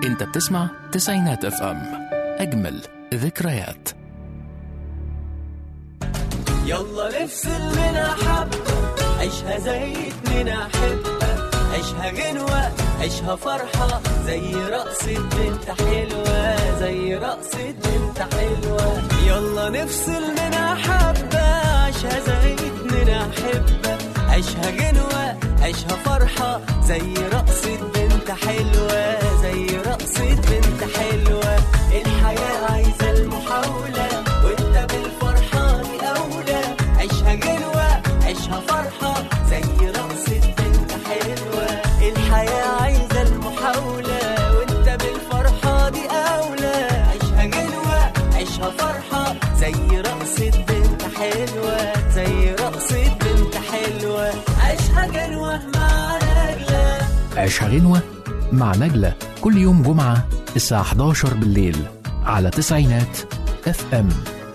انت بتسمع تسعينات اف ام اجمل ذكريات يلا نفصل منها حبة عيشها زي اتنين أحبة عيشها غنوة عيشها فرحة زي رقصة بنت حلوة زي رقصة بنت حلوة يلا نفصل منها حبة عيشها زي اتنين أحبة عيشها غنوة عيشها فرحة زي رقصة بنت حلوة زي رقصة بنت حلوة الحياة عايزة المحاولة وانت بالفرحة دي أولى عيشها غنوة عيشها فرحة زي رقصة بنت حلوة الحياة عايزة المحاولة وانت بالفرحة دي أولى عيشها غنوة عيشها فرحة زي رقصة بنت حلوة زي رقصة بنت حلوة عيشها غنوة مع نجلة عيشها غنوة مع نجلة كل يوم جمعة الساعة 11 بالليل على تسعينات اف ام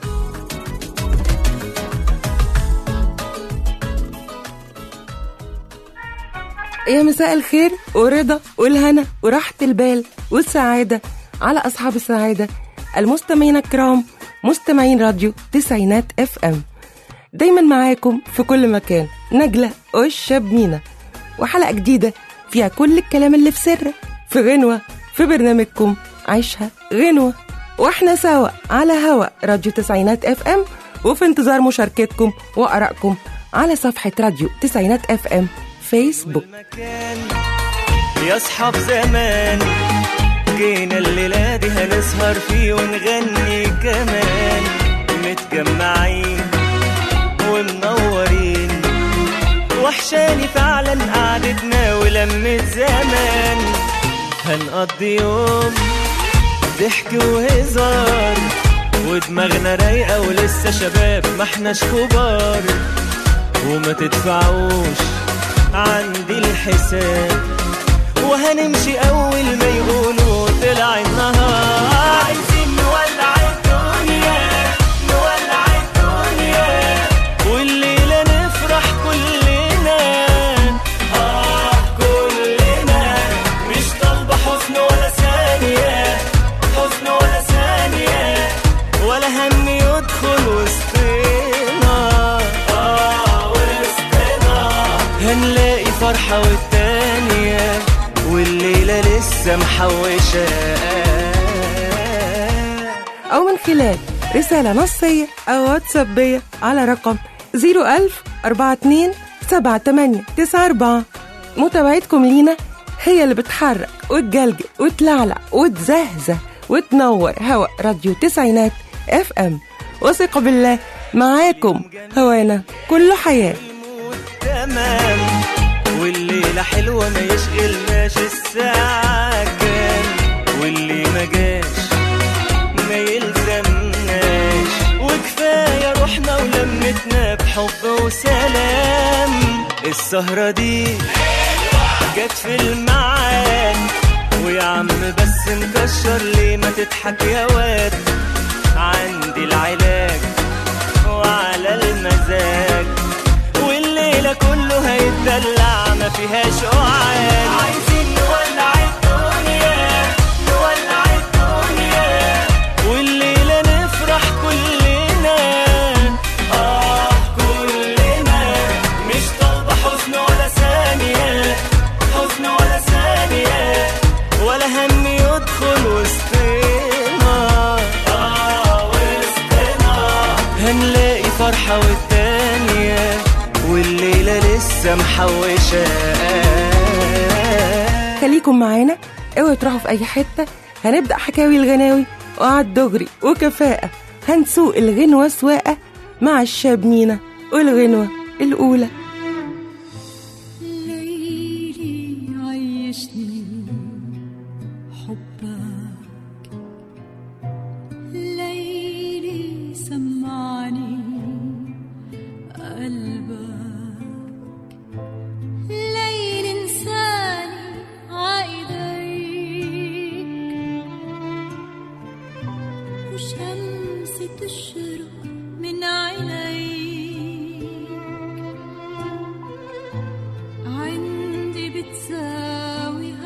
يا مساء الخير ورضا والهنا وراحة البال والسعادة على أصحاب السعادة المستمعين الكرام مستمعين راديو تسعينات اف ام دايما معاكم في كل مكان نجلة والشاب مينا وحلقة جديدة فيها كل الكلام اللي في سر في غنوة في برنامجكم عيشها غنوة واحنا سوا على هوا راديو تسعينات اف ام وفي انتظار مشاركتكم وارائكم على صفحة راديو تسعينات اف ام فيسبوك مكان يا اصحاب زمان جينا الليلة دي هنسهر فيه ونغني كمان متجمعين ومنورين وحشاني فعلا قعدتنا ولمة زمان هنقضي يوم ضحك وهزار ودماغنا رايقة ولسه شباب ما احناش كبار وما تدفعوش عندي الحساب وهنمشي اول ما يقولوا طلع النهار عايزين نولع الدنيا نولع الدنيا والليلة نفرح كلنا اه كلنا مش طالبة حزن ولا ثانية حزن ولا ثانية ولا هم يدخل وسطنا اه وسطنا هنلاقي فرحة والتانية والليلة لسه محوشة أو من خلال رسالة نصية أو واتسابية على رقم 01000 42 7894 متابعتكم لينا هي اللي بتحرك وتجلجل وتلعلع وتزهزه وتنور هواء راديو تسعينات اف ام وثق بالله معاكم هوانا كله حياه المود تمام والليلة حلوة ما يشغلناش الساعة كام واللي ما جاش ما يلزمناش وكفاية روحنا ولمتنا بحب وسلام السهرة دي جت في الميعاد ويا عم بس مكشر ليه ما تضحك يا واد عندي العلاج وعلى المزاج والليلة كله هيتدلع ما فيهاش قعاد عايزين نولع الدنيا نولع الدنيا والليلة نفرح كلنا آه كلنا مش طالبة حزن ولا ثانية حزن ولا ثانية ولا هم يدخل وسطنا آه وسطنا هنلاقي فرحة والتانية والليلة لسه محوشة خليكم معانا اوعوا تروحوا في اي حته هنبدا حكاوي الغناوي وقعد دغري وكفاءه هنسوق الغنوه سواقه مع الشاب مينا والغنوه الاولى ليلي عيشني حبك ليلي سمعني قلبك ليل انساني عايديك وشمس تشرق من عينيك عندي بتساوي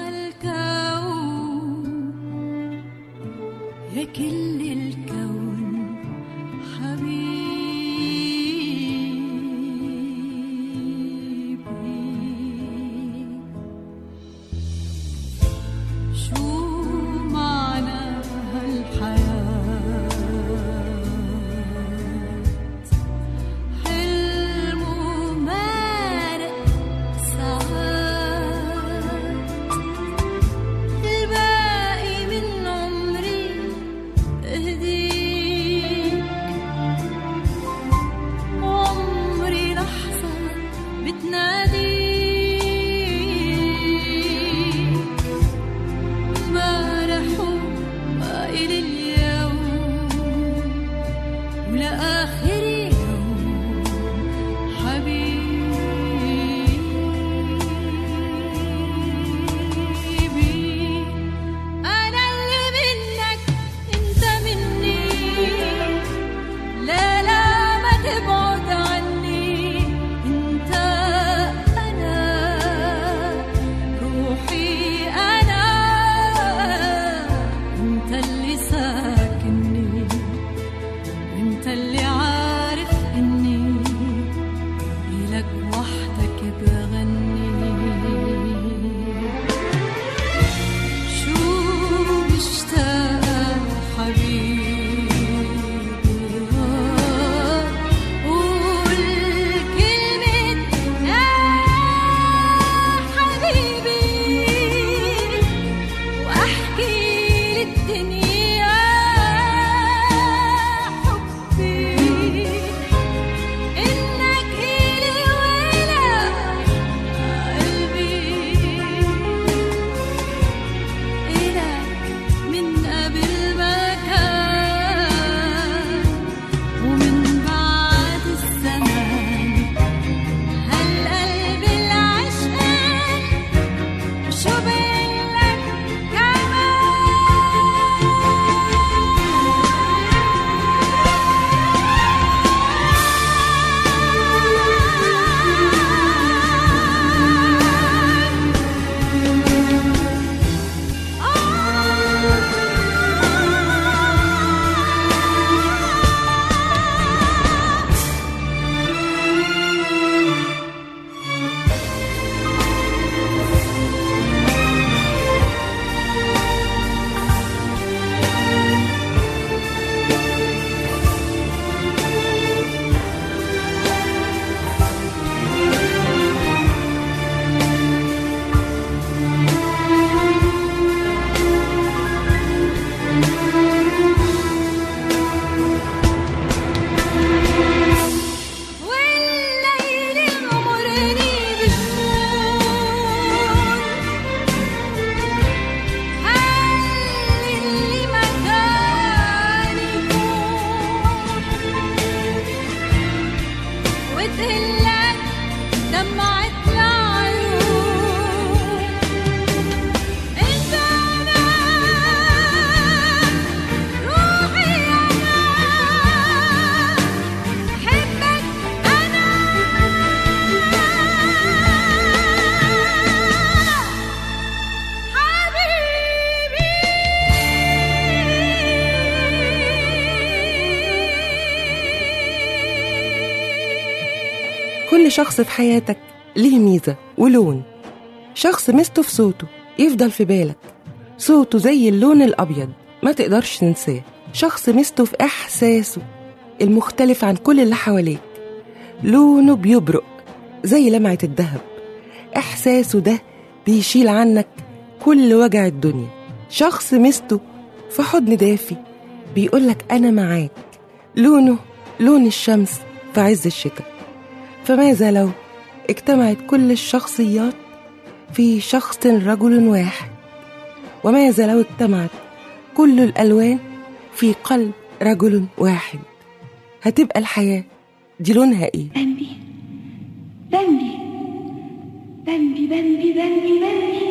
كل شخص في حياتك ليه ميزة ولون شخص ميزته في صوته يفضل في بالك صوته زي اللون الأبيض ما تقدرش تنساه شخص ميزته في إحساسه المختلف عن كل اللي حواليك لونه بيبرق زي لمعة الذهب إحساسه ده بيشيل عنك كل وجع الدنيا شخص ميزته في حضن دافي بيقولك أنا معاك لونه لون الشمس في عز الشتاء فماذا لو اجتمعت كل الشخصيات في شخص رجل واحد وماذا لو اجتمعت كل الألوان في قلب رجل واحد هتبقى الحياة دي لونها ايه بامبي بامبي بامبي بامبي بامبي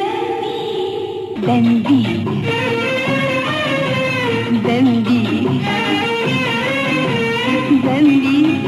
بامبي بامبي بامبي بامبي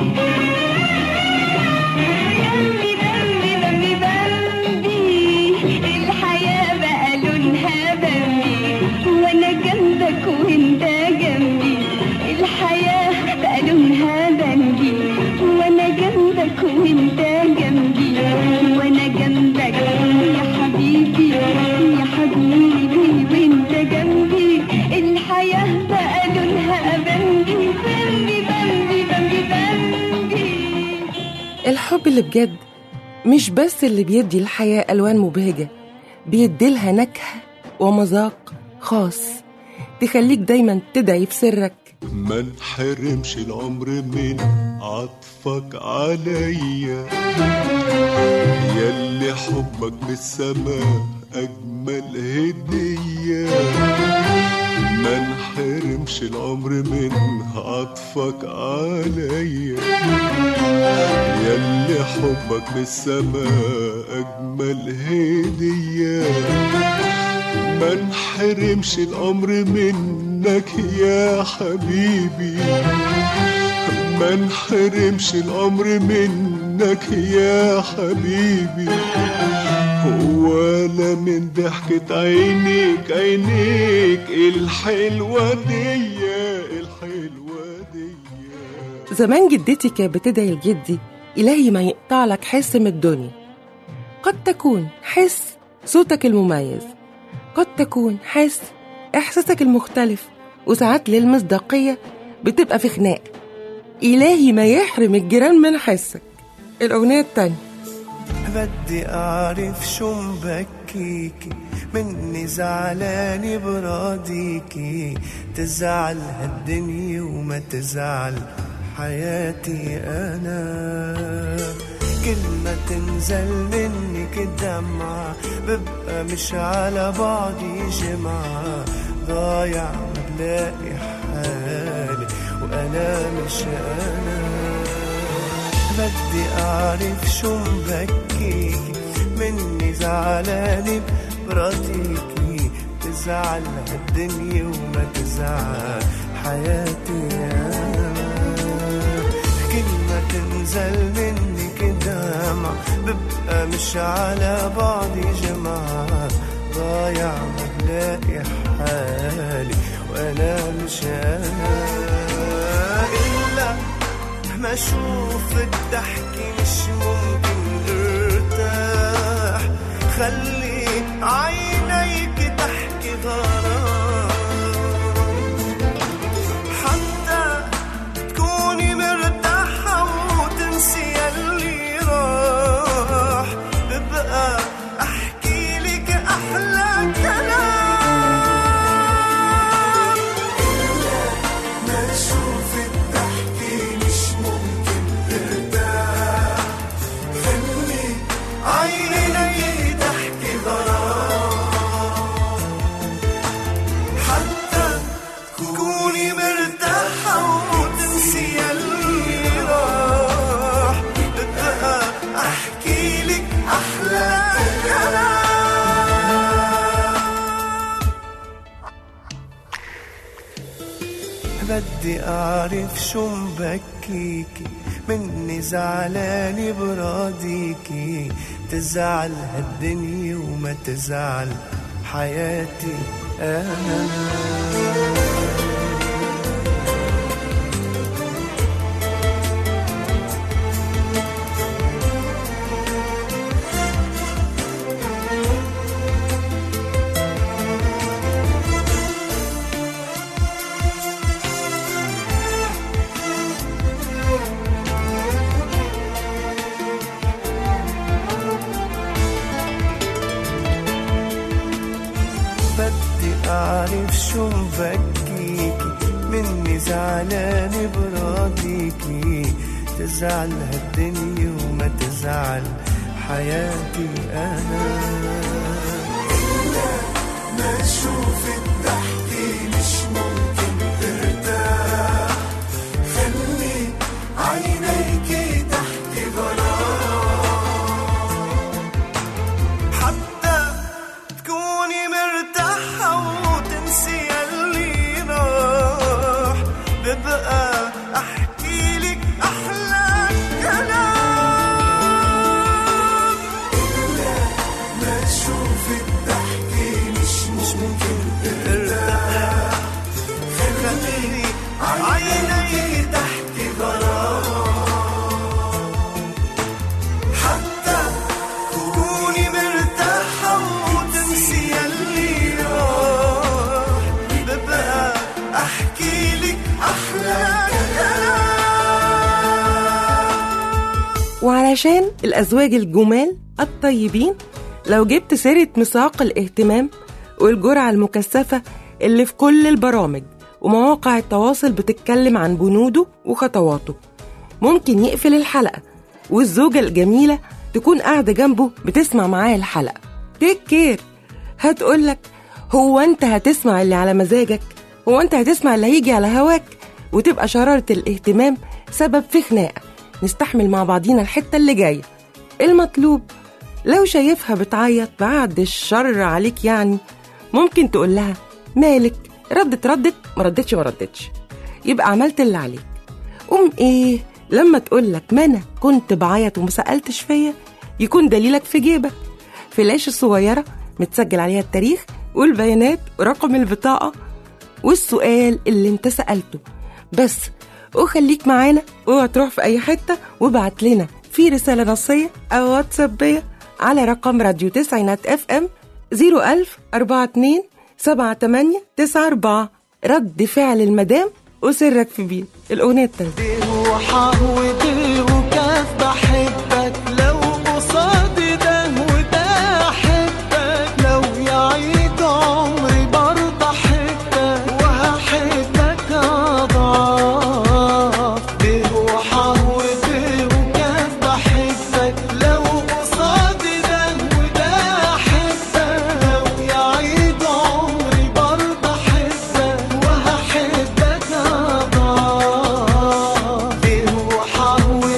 بامبي بامبي بامبي الحياة بقى لونها بامبي وانا جنبك وانت جنبي الحياة بقى لونها بامبي وانا جنبك وانت جنبي وانا جنبك يا حبيبي يا حبيبي وانت جنبي الحياة بقى لونها بامبي بامبي بامبي بامبي بامبي الحب اللي بجد مش بس اللي بيدي الحياة ألوان مبهجة بيديلها نكهة ومذاق خاص تخليك دايما تدعي في سرك ما نحرمش العمر من عطفك عليا ياللي حبك من السماء أجمل هدية ما نحرمش العمر من عطفك عليا ياللي حبك من السماء أجمل هدية ما نحرمش الأمر منك يا حبيبي ما نحرمش الأمر منك يا حبيبي ولا من ضحكة عينيك عينيك الحلوة دي الحلوة دي زمان جدتي كانت بتدعي لجدي إلهي ما يقطع لك حس من الدنيا قد تكون حس صوتك المميز قد تكون حس إحساسك المختلف وساعات للمصداقية بتبقى في خناق إلهي ما يحرم الجيران من حسك الأغنية التانية بدي أعرف شو مبكيكي مني زعلاني براضيكي تزعل هالدنيا وما تزعل حياتي أنا كل ما تنزل منك الدمعة ببقى مش على بعضي جمعة ضايع ما بلاقي حالي وأنا مش أنا بدي أعرف شو مبكيكي مني زعلانة براضيكي تزعل هالدنيا وما تزعل حياتي أنا كل ما تنزل منك دمع ببقى مش على بعضي جمعة ضايع ما بلاقي حالي وأنا مش أنا إلا ما اشوف الضحكة مش ممكن ارتاح خلي عينيك تحكي غرام حتى تكوني مرتاحة وتنسي اللي راح ببقى احكي لك احلى كلام ما اشوف الضحكة مش ممكن ترتاح خلي عيني تحكي غرام حتى تكوني مرتاحة وتنسي اللي راح ببقى احكي لك احلى كلام بدي أعرف شو مبكيكي مني زعلانة براضيكي تزعل هالدنيا وما تزعل حياتي أنا أعرف شو مبكيكي مني زعلان براضيكي تزعل هالدنيا وما تزعل حياتي أنا ما أشوف الضحكة مش ممكن ترتاح خلي عينيك تحت حتى تكوني مرتاحة وتنسي اللي راح ببقى أحكي لك أحلى كلام ما تشوف الضحكة مش مش ممكن ترتاح خلي عيني تحت غرام حتى تكوني مرتاحة وتنسي اللي راح ببقى أحكي لك أحلى كلام وعلشان الأزواج الجمال الطيبين لو جبت سيرة مساق الاهتمام والجرعة المكثفة اللي في كل البرامج ومواقع التواصل بتتكلم عن بنوده وخطواته ممكن يقفل الحلقة والزوجة الجميلة تكون قاعدة جنبه بتسمع معاه الحلقة تيك كير هتقولك هو انت هتسمع اللي على مزاجك هو انت هتسمع اللي هيجي على هواك وتبقى شرارة الاهتمام سبب في خناقة نستحمل مع بعضينا الحتة اللي جاية المطلوب لو شايفها بتعيط بعد الشر عليك يعني ممكن تقول لها مالك ردت ردت ما ردتش ما ردتش يبقى عملت اللي عليك قوم ايه لما تقول لك ما انا كنت بعيط وما سالتش فيا يكون دليلك في جيبك فلاش الصغيره متسجل عليها التاريخ والبيانات ورقم البطاقه والسؤال اللي انت سالته بس وخليك معانا اوعى تروح في اي حته وابعت لنا في رساله نصيه او واتسابيه على رقم راديو تسعينات اف ام 01000 42 78 94 رد فعل المدام وسرك في بيت الاغنيه التالتة وحاودي وكاف بحبك لو قصادي ده وده احبك لو يعيد عمري برضه احبك وهحبك اضعاف ليه وحاودي وكاف بحبك لو قصادي ده وده احبك لو يعيد عمري برضه احبك وهحبك اضعاف ليه وحاودي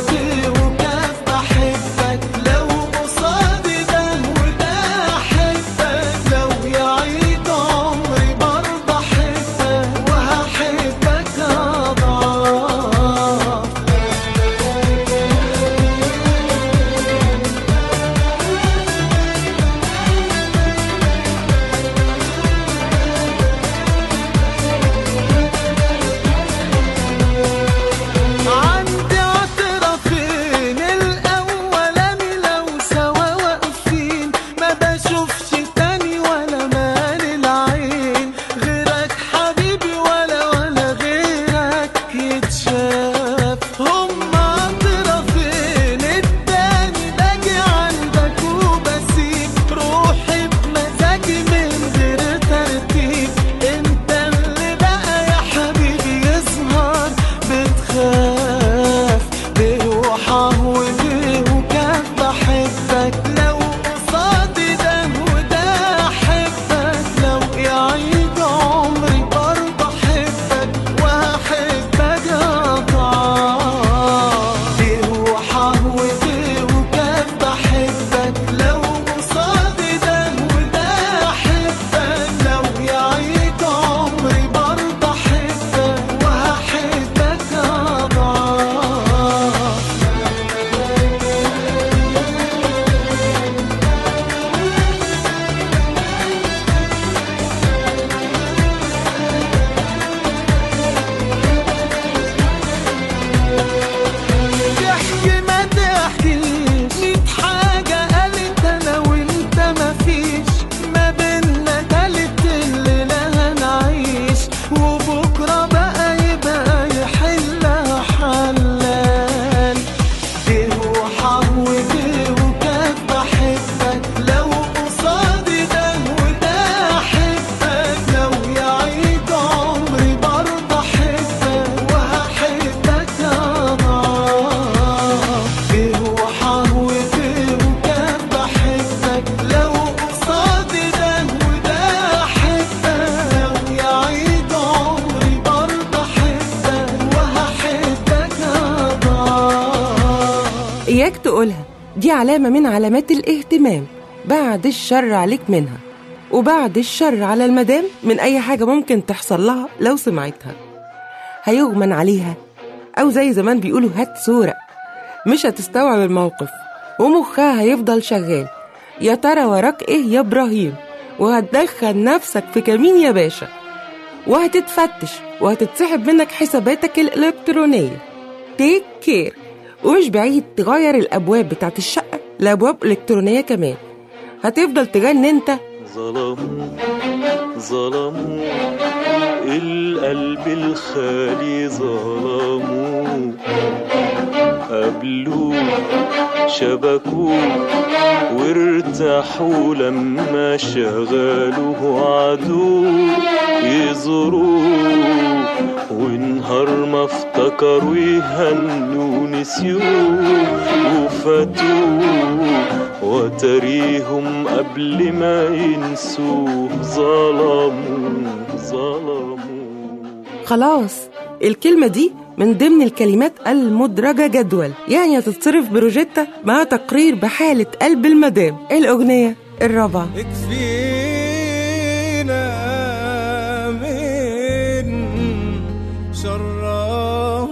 تقولها دي علامة من علامات الاهتمام بعد الشر عليك منها وبعد الشر على المدام من أي حاجة ممكن تحصل لها لو سمعتها هيغمن عليها أو زي زمان بيقولوا هات صورة مش هتستوعب الموقف ومخها هيفضل شغال يا ترى وراك ايه يا ابراهيم وهتدخل نفسك في كمين يا باشا وهتتفتش وهتتسحب منك حساباتك الإلكترونية تيك كير ومش بعيد تغير الأبواب بتاعت الشقة لأبواب إلكترونية كمان هتفضل تجن انت ظلموا ظلموا القلب الخالي ظلموا قبلوا شبكوا وارتاحوا لما شغلوه عدو يزوروه ونهار ما افتكروا يهنوا نسيوه وفاتوه وتريهم قبل ما ينسوه ظلموا ظلموا خلاص الكلمة دي من ضمن الكلمات المدرجة جدول يعني هتتصرف بروجيتا مع تقرير بحالة قلب المدام الأغنية الرابعة اكفينا من شرها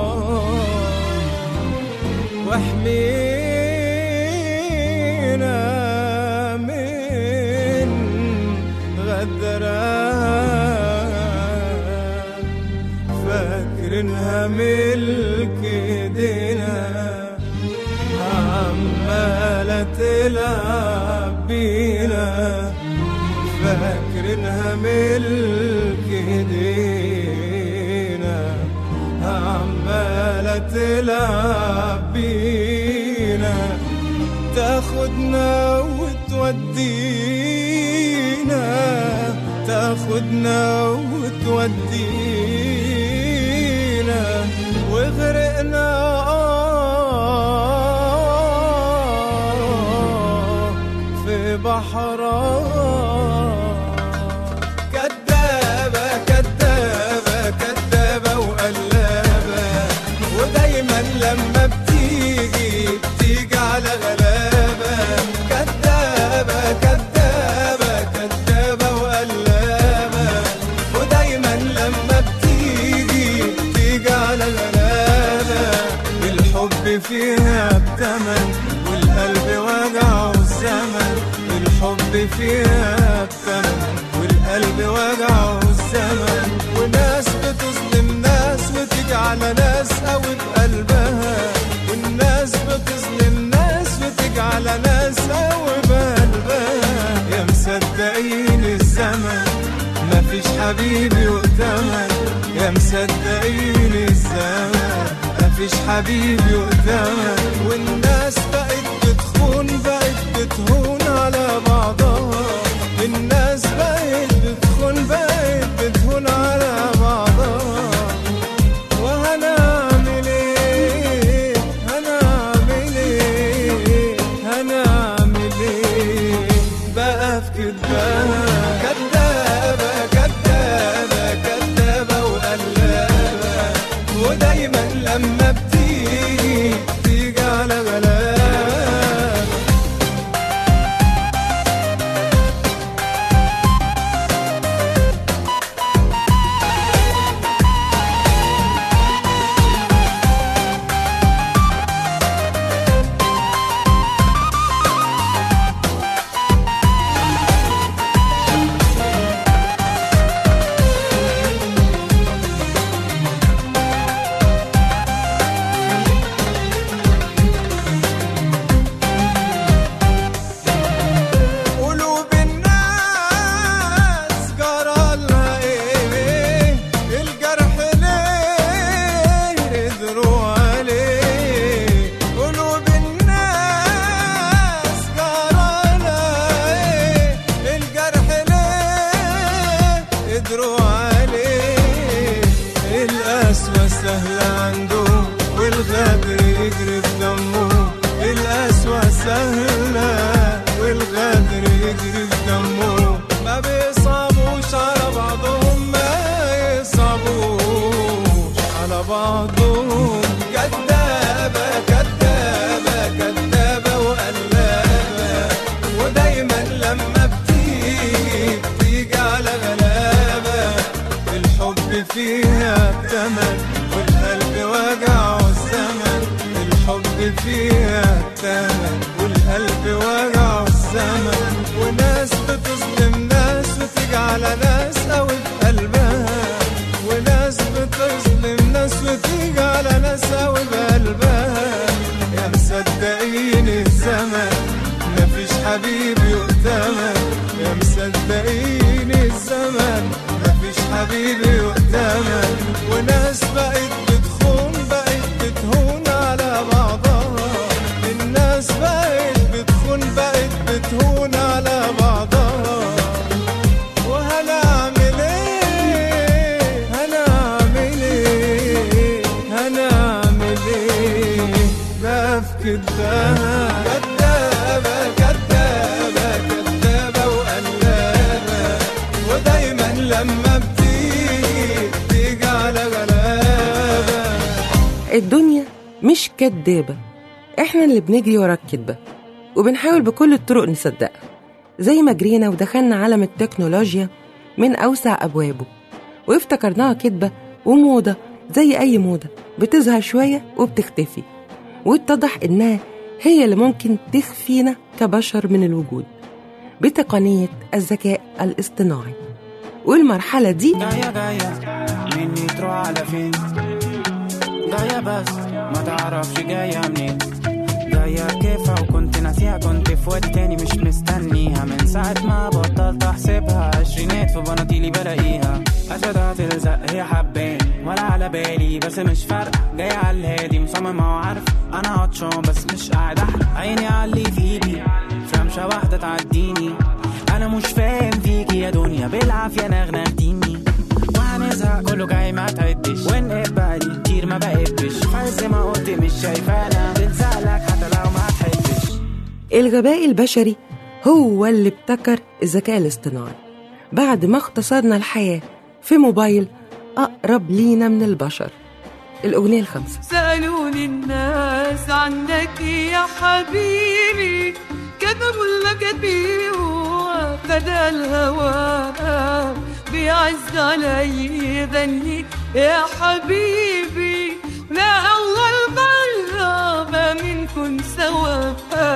واحمينا من غدرها فاكرينها ملك ايدينا عمالة تلعب بينا فاكرينها ملك ايدينا عمالة تلعب بينا تاخدنا وتودينا تاخدنا وتودينا وغرقنا آه في بحرها كدابة كدابة كدابة وقلابة ودايما لما بتيجي بتيجي على غلابة كدابة كدابة كدابة وقلابة ودايما لما بتيجي بتيجي على غلابة الحب فيها بتمن والقلب وجعه الزمن الحب فيها بتمن والقلب وجعه الزمن وناس بتظلم ناس وتيجي على ناس قوي بقلبها والناس بتظلم ناس وتيجي على ناس قوي بقلبها يا مصدقين الزمن مفيش حبيبي وقتمن يا مصدقين الزمن مفيش حبيبي وقتمن والناس بقت بتخون بقت بتهون على بعضها الناس بقت بتخون بقت بتهون على بعضها وهنعمل ايه هنعمل ايه هنعمل ايه بقى في كدبها كدابة كدابة كدابة وقلابة ودايما لما بتيجي بتيجي على غلابة يا مصدقين الزمن مفيش حبيبي قدامك وناس بقت بتخون بقت بتهون على بعضها الناس بقت بتخون بقت بتهون على بعضها وهنعمل ايه هنعمل ايه هنعمل ايه بقى في كدبها كدابة كدابة كدابة وقلابة ودايما لما بتيجي بتيجي على غلابة الدنيا مش كدابة احنا اللي بنجري ورا الكدبة وبنحاول بكل الطرق نصدقها زي ما جرينا ودخلنا عالم التكنولوجيا من أوسع أبوابه وافتكرناها كدبة وموضة زي أي موضة بتظهر شوية وبتختفي واتضح إنها هي اللي ممكن تخفينا كبشر من الوجود بتقنية الذكاء الاصطناعي والمرحلة دي جاية جاية مني تروح على فين جاية بس ما تعرفش جاية منين جاية كيفها وكنت ناسيها كنت في وقت تاني مش مستنيها من ساعة ما بطلت احسبها عشرينات في بناطيلي بلاقيها أشهد تلزق هي حبان ولا على بالي بس مش فارقة جاية على الهادي مصممة وعارف أنا عطشان بس مش قاعد أحرق عيني على اللي في إيدي فرمشة واحدة تعديني أنا مش فاهم فيكي يا دنيا بالعافية نغنغتيني وهنزهق كله جاي ما تعدش ونقب بقالي كتير ما بقبش فاز ما قلت مش شايفانا تلزقلك حتى لو ما تحبش الغباء البشري هو اللي ابتكر الذكاء الاصطناعي بعد ما اختصرنا الحياة في موبايل أقرب لينا من البشر الأغنية الخامسة سألوني الناس عنك يا حبيبي كتبوا المكاتبي وفدى الهوى بيعز علي ذني يا حبيبي لا أول مرة ما منكن سوا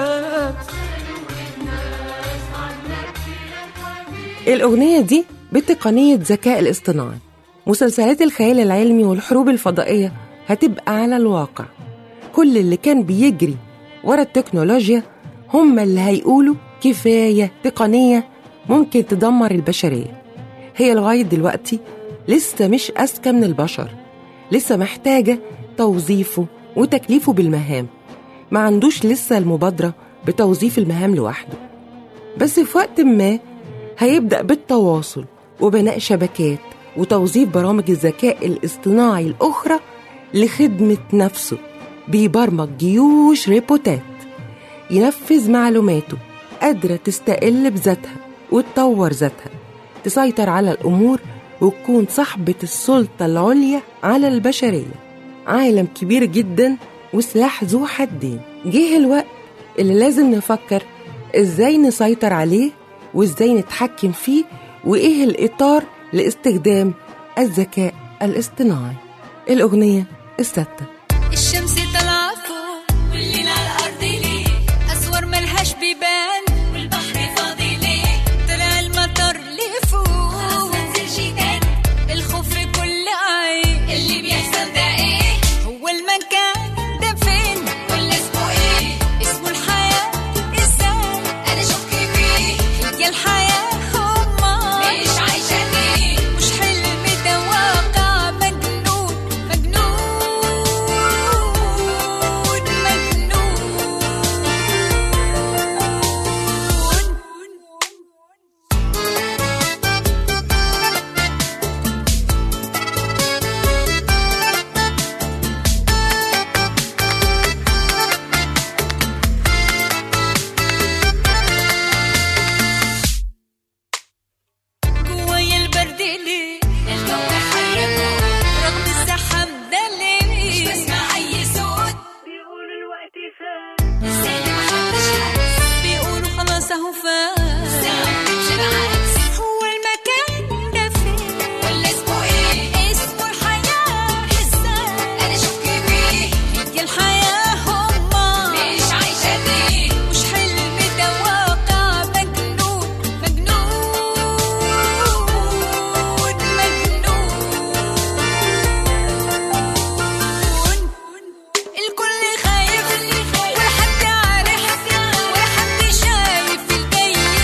الأغنية دي بتقنية ذكاء الاصطناعي مسلسلات الخيال العلمي والحروب الفضائية هتبقى على الواقع كل اللي كان بيجري ورا التكنولوجيا هم اللي هيقولوا كفاية تقنية ممكن تدمر البشرية هي لغاية دلوقتي لسه مش أذكى من البشر لسه محتاجة توظيفه وتكليفه بالمهام ما عندوش لسه المبادرة بتوظيف المهام لوحده بس في وقت ما هيبدأ بالتواصل وبناء شبكات وتوظيف برامج الذكاء الاصطناعي الأخرى لخدمة نفسه بيبرمج جيوش ريبوتات ينفذ معلوماته قادرة تستقل بذاتها وتطور ذاتها تسيطر على الأمور وتكون صاحبة السلطة العليا على البشرية عالم كبير جدا وسلاح ذو حدين جه الوقت اللي لازم نفكر ازاي نسيطر عليه وازاي نتحكم فيه وايه الإطار لاستخدام الذكاء الاصطناعي الأغنية الستة الشمس طالعة فوق والليل على الأرض ليه أسوار ملهاش بيبان والبحر فاضي ليه طلع المطر لفوق خلاص منزلش تاني الخوف في كل عين اللي بيحصل ده ايه هو المكان ده فين ولا اسمه ايه اسمه الحياة ازاي أنا شك فيه هي الحياة هما مش عايشة ليه مش حلم ده واقع مجنون مجنون مجنون جوايا البرد ليه الجو حركه رغم الزحام ده ليه مش بسمع اي صوت بيقولوا الوقت فات ازاي محدش حس بيقولوا خلاص اهو فات الساعة بتمشي بالعكس هو المكان ده فين ولا اسمه ايه اسمه الحياة ازاي انا شك فيه هي الحياة هما مش عايشة ليه مش حلم ده واقع مجنون مجنون مجنون الكل خايف ولا حد عارف ولا حد شايف الجاي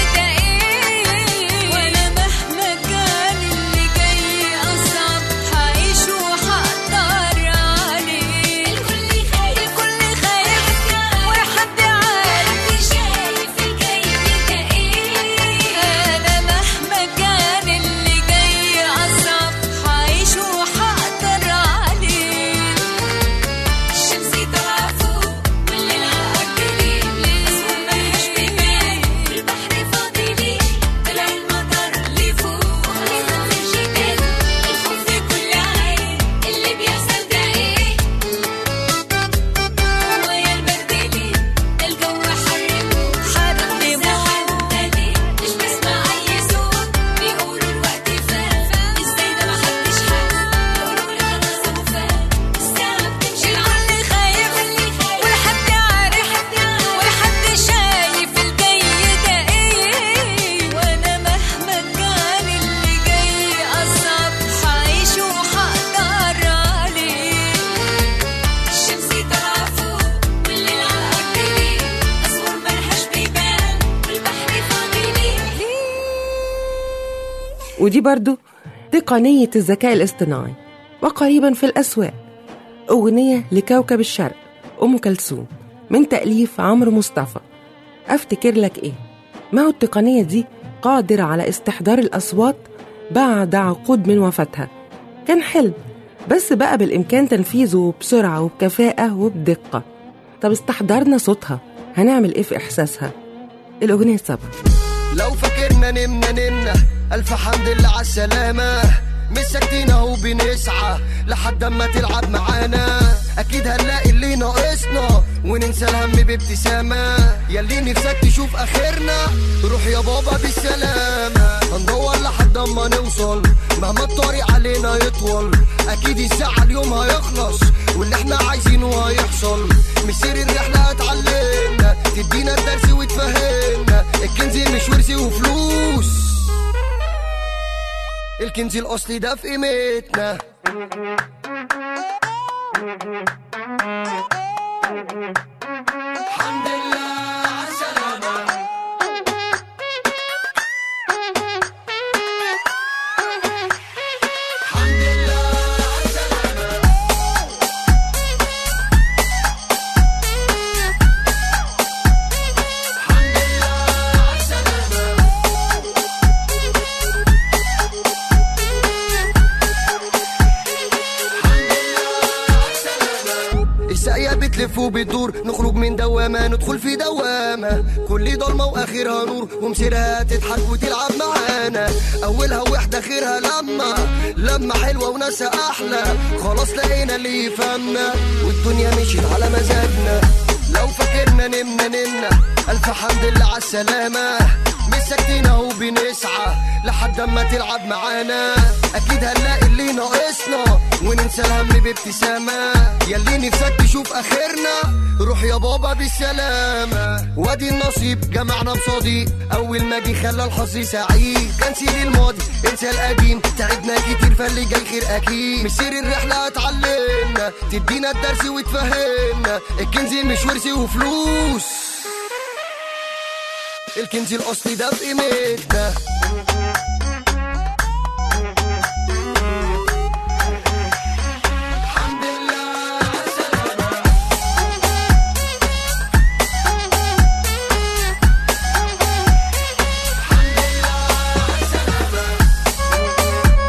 ودي برضو تقنية الذكاء الاصطناعي وقريبا في الأسواق أغنية لكوكب الشرق أم كلثوم من تأليف عمرو مصطفى أفتكر لك إيه ما هو التقنية دي قادرة على استحضار الأصوات بعد عقود من وفاتها كان حلم بس بقى بالإمكان تنفيذه بسرعة وبكفاءة وبدقة طب استحضرنا صوتها هنعمل إيه في إحساسها الأغنية السبعة لو فاكرنا نمنا نمنا ألف حمد لله على السلامة مش ساكتين اهو بنسعى لحد اما تلعب معانا اكيد هنلاقي اللي ناقصنا وننسى الهم بابتسامة ياللي نفسك تشوف اخرنا روح يا بابا بالسلامة هندور لحد اما نوصل مهما الطريق علينا يطول اكيد الساعة اليوم هيخلص واللي احنا عايزينه هيحصل مسير الرحلة هتعلمنا تدينا الدرس وتفهمنا الكنز مش ورثي وفلوس الكنز الاصلي ده في قيمتنا الحمد لله على السلامة الحمد لله على السلامة الحمد لله على السلامة الساقية بتلف وبتدور نخرج من دوامة ندخل في دوامة كل ضلمة وآخرها نور ومسيرها تضحك وتلعب معانا أولها وحدة آخرها لما لما حلوة وناسها أحلى خلاص لقينا اللي يفهمنا والدنيا مشيت على مزاجنا لو فاكرنا نمنا نمنا ألف حمد لله على السلامة مش ساكتين اهو بنسعى لحد اما تلعب معانا اكيد هنلاقي اللي ناقصنا وننسى الهم بابتسامة ياللي نفسك تشوف اخرنا روح يا بابا بالسلامة وادي النصيب جمعنا بصديق اول ما جه خلى الحظ سعيد كان سير الماضي انسى القديم تعبنا كتير فاللي جاي خير اكيد مسير الرحلة هتعلمنا تدينا الدرس وتفهمنا الكنز مش ورثي وفلوس الكنز الاصلي ده في قيمتنا الحمد لله على السلامة الحمد لله على السلامة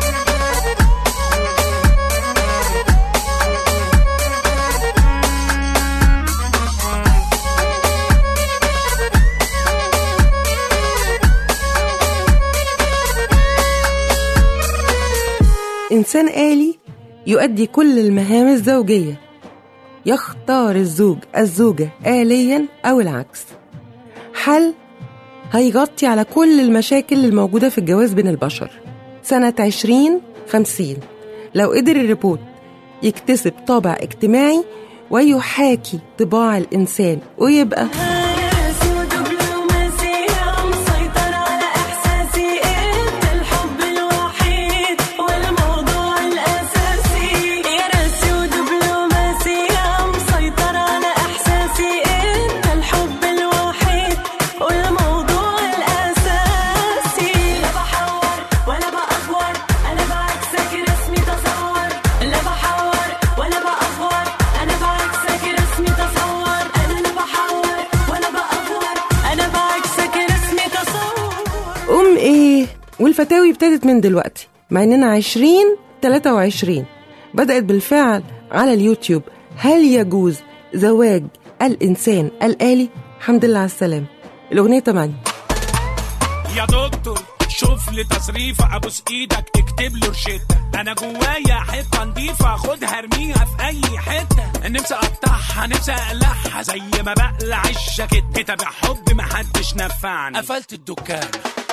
إنسان آلي يؤدي كل المهام الزوجية يختار الزوج الزوجة آليا أو العكس حل هيغطي على كل المشاكل الموجودة في الجواز بين البشر سنة 2050 لو قدر الريبوت يكتسب طابع اجتماعي ويحاكي طباع الإنسان ويبقى راسي ودبلوماسية مسيطر على إحساسي أنت الحب الوحيد والموضوع الأساسي يا راسي ودبلوماسية مسيطر على إحساسي أنت الحب الوحيد والموضوع الأساسي لا بحور ولا بأفور أنا بعكسك رسمي تصور لا بحور ولا بأفور أنا بعكسك رسمي تصور أنا لا بحور ولا بأفور أنا بعكسك رسمي تصور أم إيه والفتاوي ابتدت من دلوقتي مع إننا عشرين تلاتة وعشرين بدأت بالفعل على اليوتيوب هل يجوز زواج الإنسان الآلي الحمد لله على السلامة الأغنية 8 يا دكتور شوف لي تصريفة ابوس ايدك اكتب له روشتة انا جوايا حتة نضيفة خدها ارميها في اي حتة نفسي اقطعها نفسي اقلعها زي ما بقلع الجاكيت كتاب حب محدش نفعني قفلت الدكان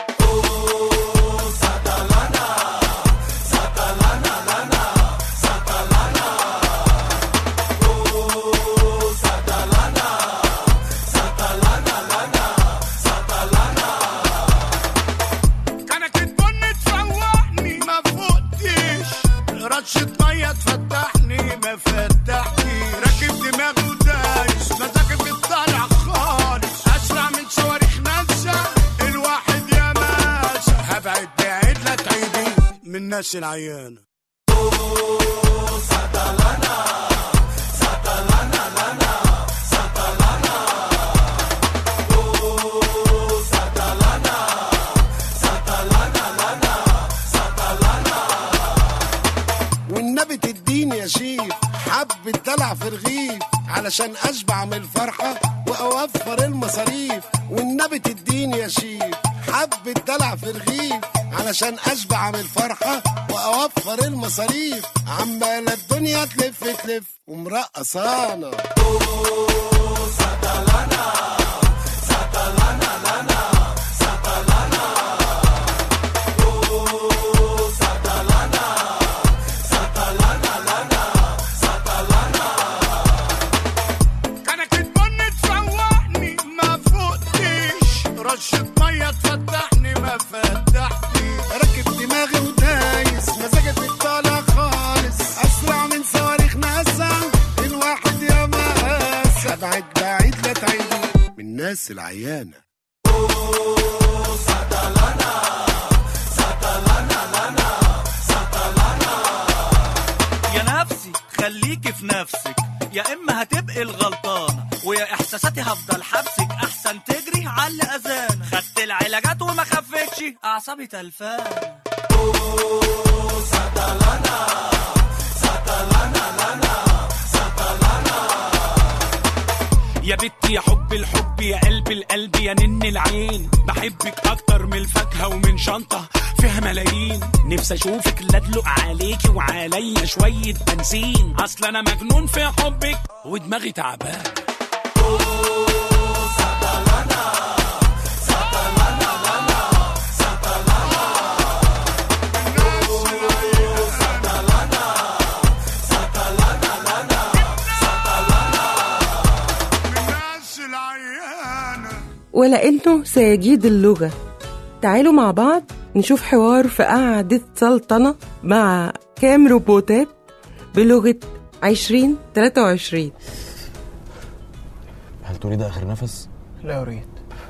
كانت البن تفوقني ما فوقتش رشة مية تفتحني ما فتحتي راكب دماغي ودايس مزاجي بيطلع خالص اسرع من صواريخ ناسا الواحد يا ماسا هبعد بعيد لا تعيد من الناس العيانة والنبي تديني يا شيف حبة دلع في رغيف علشان اشبع من الفرحة واوفر المصاريف والنبي تديني يا شيف حبة دلع في رغيف علشان اشبع من الفرحة واوفر المصاريف عمالة الدنيا تلف تلف ومرقصانا انا كدبان تفوقني ما فوقتش رشة مية تفتحني ما فتحني راكب دماغي ودايس مزاجي طالع خالص اسرع من صواريخ ناسا الواحد يا مقاس ابعد بعيد لا تعيدي من الناس العيانة يا نفسي خليكي في نفسك يا اما هتبقي الغلطانه ويا احساساتي هفضل حبسك احسن تجري على الاذان خدت العلاجات وما خفتش اعصابي تلفان يا بنتي يا حب الحب يا قلب القلب يا نن العين بحبك اكتر من الفاكهه ومن شنطه فيها ملايين نفسي اشوفك لا ادلق عليكي وعليا شويه بنزين اصل انا مجنون في حبك ودماغي تعبان ولأنه سيجيد اللغة تعالوا مع بعض نشوف حوار في قعدة سلطنة مع كام روبوتات بلغة 2023 هل تريد آخر نفس؟ لا أريد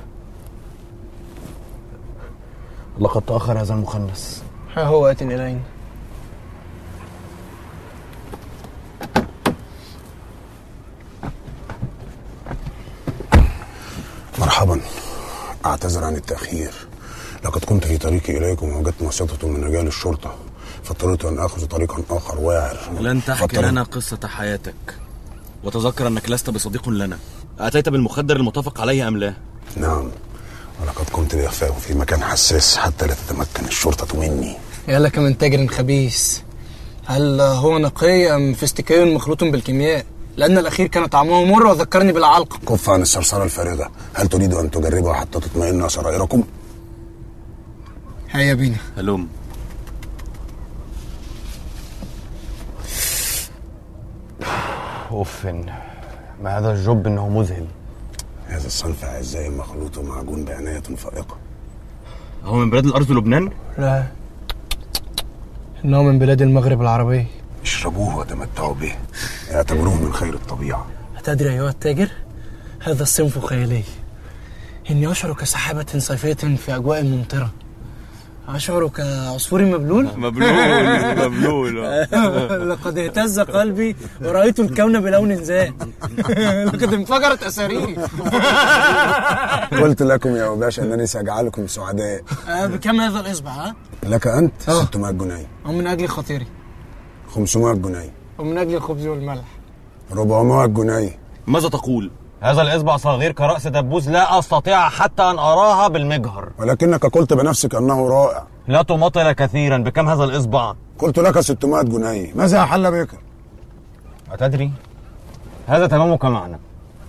لقد تأخر هذا المخنث ها هو آت إلينا مرحبا اعتذر عن التأخير لقد كنت في طريقي إليكم ووجدت واسطة من رجال الشرطة فاضطررت أن آخذ طريقا آخر واعر لن تحكي فاضطررت- لنا قصة حياتك وتذكر أنك لست بصديق لنا أتيت بالمخدر المتفق عليه أم لا؟ نعم ولقد كنت لأخفاه في مكان حساس حتى لا تتمكن الشرطة مني يا لك من تاجر خبيث هل هو نقي أم فستكي مخلوط بالكيمياء لأن الأخير كان طعمه مر وذكرني بالعلقة كف عن الصرصرة الفارغة هل تريد أن تجربها حتى تطمئن سرائركم؟ هيا بينا هلوم أوف ما هذا الجب إنه مذهل هذا الصنف أعزائي مخلوط ومعجون بعناية فائقة هو من بلاد الأرض لبنان؟ لا إنه من بلاد المغرب العربية اشربوه وتمتعوا به اعتبروه من خير الطبيعة أتدري أيها التاجر هذا الصنف خيالي إني أشعر كسحابة صيفية في أجواء ممطرة أشعر كعصفور مبلول مبلول مبلول لقد اهتز قلبي ورأيت الكون بلون زاد لقد انفجرت أساريري قلت لكم يا باشا أنني سأجعلكم سعداء آه، بكم هذا الإصبع ها؟ لك أنت 600 جنيه ومن أجل خطيري 500 جنيه ومن أجل الخبز والملح 400 جنيه ماذا تقول؟ هذا الإصبع صغير كرأس دبوس لا أستطيع حتى أن أراها بالمجهر ولكنك قلت بنفسك أنه رائع لا تماطل كثيرا بكم هذا الإصبع؟ قلت لك 600 جنيه ماذا أحل بك؟ أتدري؟ هذا تمامك معنا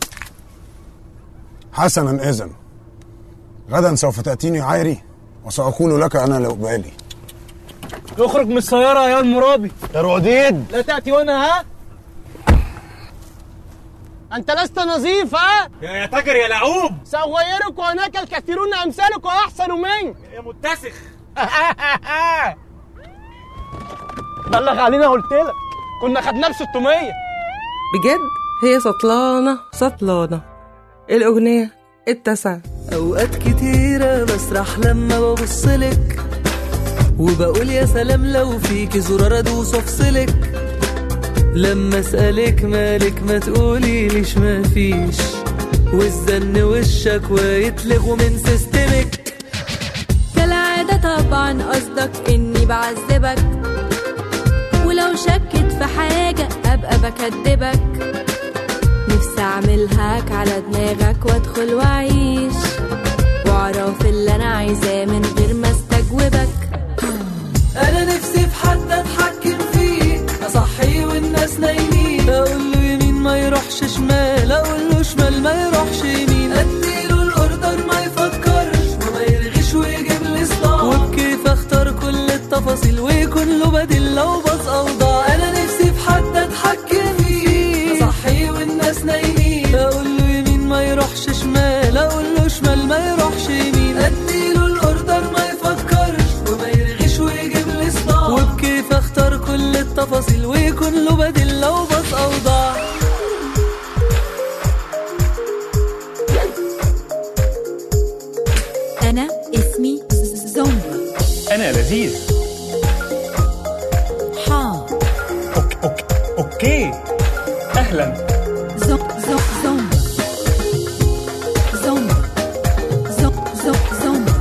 حسنا إذن غدا سوف تأتيني عيري وسأقول لك أنا لا أبالي اخرج من السيارة يا المرابي يا رؤديد لا تأتي وأنا ها؟ أنت لست نظيف ها؟ يا يا تاجر يا لعوب سأغيرك وهناك الكثيرون أمثالك وأحسن منك يا متسخ بلغ علينا قلت لك كنا خدناه ب 600 بجد هي سطلانة سطلانة الأغنية التاسعة اوقات كتيرة بسرح لما ببصلك وبقول يا سلام لو فيك زرار ادوس وافصلك لما اسالك مالك ما تقولي ليش ما فيش والزن والشكوى يتلغوا من سيستمك كالعادة طبعا قصدك اني بعذبك ولو شكت في حاجة ابقى بكدبك نفسي اعملهاك على دماغك وادخل واعيش واعرف اللي انا عايزاه من غير ما استجوبك انا نفسي في حد اتحكم فيه اصحيه والناس نايمين اقول له يمين ما يروحش شمال اقول له شمال ما يروحش يمين اديله الاوردر ما يفكرش وما يرغيش ويجيب لي صداع وبكيف اختار كل التفاصيل ويكون له بديل لو باظ اوضاع انا نفسي في حد اتحكم فيه اصحيه والناس نايمين اقول له يمين ما يروحش شمال اقول له شمال ما يروحش يمين اديله الاوردر ما يفكرش وما يرغيش ويجيب لي صداع وبكيف اختار كل التفاصيل ويكون له بديل لو باظ اوضاع انا اسمي زومبا انا لذيذ حا اوكي اهلا زو زو زومبا زومبا زو زو زومبا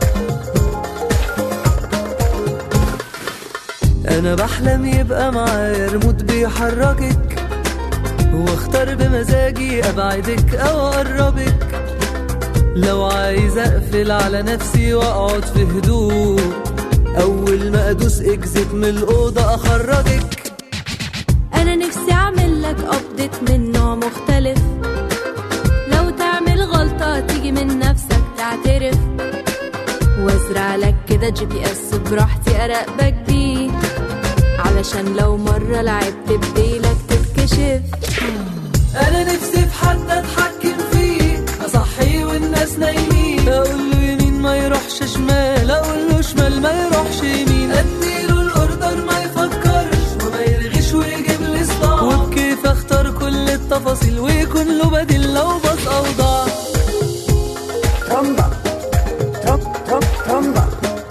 انا بحلم يبقى معايا ريموت بيحركك واختار بمزاجي ابعدك او اقربك لو عايز اقفل على نفسي واقعد في هدوء اول ما ادوس اكزت من الاوضه اخرجك انا نفسي اعمل لك ابديت من نوع مختلف لو تعمل غلطة تيجي من نفسك تعترف وازرع لك كده جي بي اس براحتي اراقبك بيه علشان لو مرة لعبت بديلك تتكشف انا نفسي في حد اتحكم فيه اصحيه والناس نايمين اقول له يمين ما يروحش شمال اقول له شمال ما يروحش يمين اديله الاوردر ما يفكرش وما يرغيش ويجيب لي صداع وبكيف اختار كل التفاصيل ويكون له بديل لو باظ اوضاع ترمبا ترم ترم ترمبا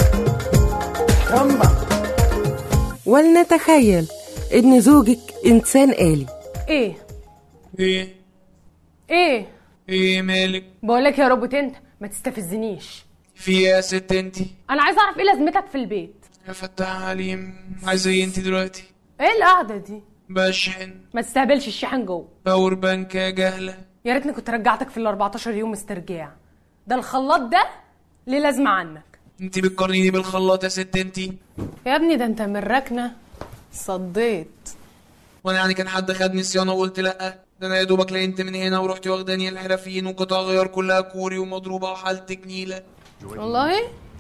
ترمبا ولنتخيل ان زوجك انسان آلي ايه ايه ايه ايه مالك بقولك يا روبوت انت ما تستفزنيش في إيه يا ست انتي انا عايزه اعرف ايه لازمتك في البيت يا فتاح عليم عايزه ايه انتي دلوقتي ايه القعده دي بشحن ما تستهبلش الشحن جوه باور بانك يا جهله يا ريتني كنت رجعتك في ال 14 يوم استرجاع ده الخلاط ده ليه لازمه عنك انتي بتقارنيني بالخلاط يا ست انتي يا ابني ده انت من ركنه صديت وانا يعني كان حد خدني صيانه وقلت لا ده انا يا دوبك لقيت من هنا ورحت واخداني الحرفيين وقطع غيار كلها كوري ومضروبه وحالتك نيله والله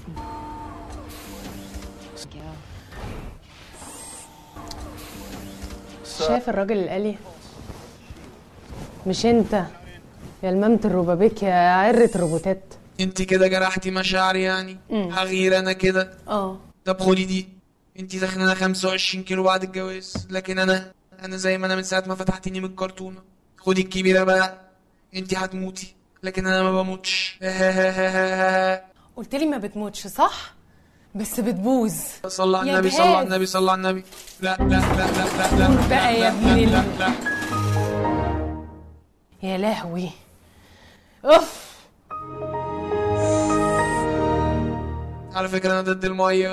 شايف الراجل الآلي مش انت يا المامة الروبابيك يا عرة الروبوتات انتي كده جرحتي مشاعري يعني هغير انا كده اه طب خدي دي انتي داخلة 25 كيلو بعد الجواز لكن انا انا زي ما انا من ساعه ما فتحتيني من الكرتونه خدي الكبيره بقى انتي هتموتي لكن انا ما بموتش قلت لي ما بتموتش صح بس بتبوظ صلى على يا النبي صلى على جهاز. النبي صلى على النبي لا لا لا لا لا لا قول بقى يا لا ابن لا ال- لا لا يا لهوي اوف على فكره انا ضد الميه